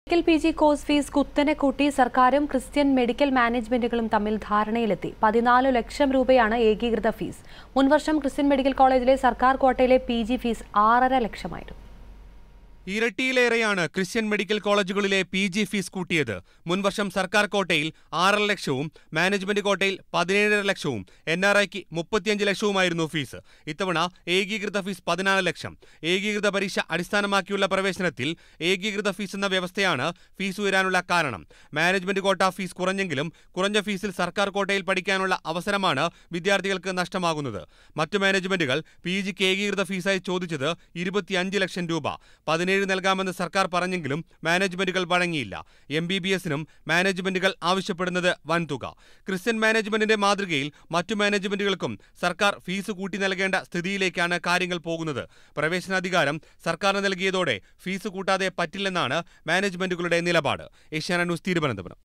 medical P G course fees കുത്തനെ കൂട്ടി സർക്കാരും ക്രിസ്ത്യൻ മെഡിക്കൽ മാനേജ്മെന്റുകളും തമ്മിൽ ധാരണയിലെത്തി പതിനാല് ലക്ഷം രൂപയാണ് ഏകീകൃത ഫീസ് മുൻവർഷം ക്രിസ്ത്യൻ മെഡിക്കൽ കോളേജിലെ സർക്കാർ ക്വാട്ടയിലെ പി ജി ഫീസ് ആറര ലക്ഷമായിരുന്നു ഇരട്ടിയിലേറെയാണ് ക്രിസ്ത്യൻ മെഡിക്കൽ കോളേജുകളിലെ പി ജി ഫീസ് കൂട്ടിയത് മുൻവർഷം സർക്കാർ കോട്ടയിൽ ആറര ലക്ഷവും മാനേജ്മെന്റ് കോട്ടയിൽ പതിനേഴര ലക്ഷവും എൻ ആർ ഐക്ക് മുപ്പത്തിയഞ്ച് ലക്ഷവുമായിരുന്നു ഫീസ് ഇത്തവണ ഏകീകൃത ഫീസ് പതിനാല് ലക്ഷം ഏകീകൃത പരീക്ഷ അടിസ്ഥാനമാക്കിയുള്ള പ്രവേശനത്തിൽ ഏകീകൃത ഫീസ് എന്ന വ്യവസ്ഥയാണ് ഫീസ് ഉയരാനുള്ള കാരണം മാനേജ്മെന്റ് കോട്ട ഫീസ് കുറഞ്ഞെങ്കിലും കുറഞ്ഞ ഫീസിൽ സർക്കാർ കോട്ടയിൽ പഠിക്കാനുള്ള അവസരമാണ് വിദ്യാർത്ഥികൾക്ക് നഷ്ടമാകുന്നത് മറ്റു മാനേജ്മെന്റുകൾ പി ജിക്ക് ഏകീകൃത ഫീസായി ചോദിച്ചത് ഇരുപത്തിയഞ്ച് ലക്ഷം രൂപ പതിനേഴ് നൽകാമെന്ന് സർക്കാർ പറഞ്ഞെങ്കിലും മാനേജ്മെന്റുകൾ വഴങ്ങിയില്ല എം ബി ബി എസിനും മാനേജ്മെന്റുകൾ ആവശ്യപ്പെടുന്നത് വൻതുക ക്രിസ്ത്യൻ മാനേജ്മെന്റിന്റെ മാതൃകയിൽ മറ്റു മാനേജ്മെന്റുകൾക്കും സർക്കാർ ഫീസ് കൂട്ടി നൽകേണ്ട സ്ഥിതിയിലേക്കാണ് കാര്യങ്ങൾ പോകുന്നത് പ്രവേശനാധികാരം സർക്കാരിന് നൽകിയതോടെ ഫീസ് കൂട്ടാതെ പറ്റില്ലെന്നാണ് മാനേജ്മെന്റുകളുടെ നിലപാട് ഏഷ്യാനെറ്റ് ന്യൂസ് തിരുവനന്തപുരം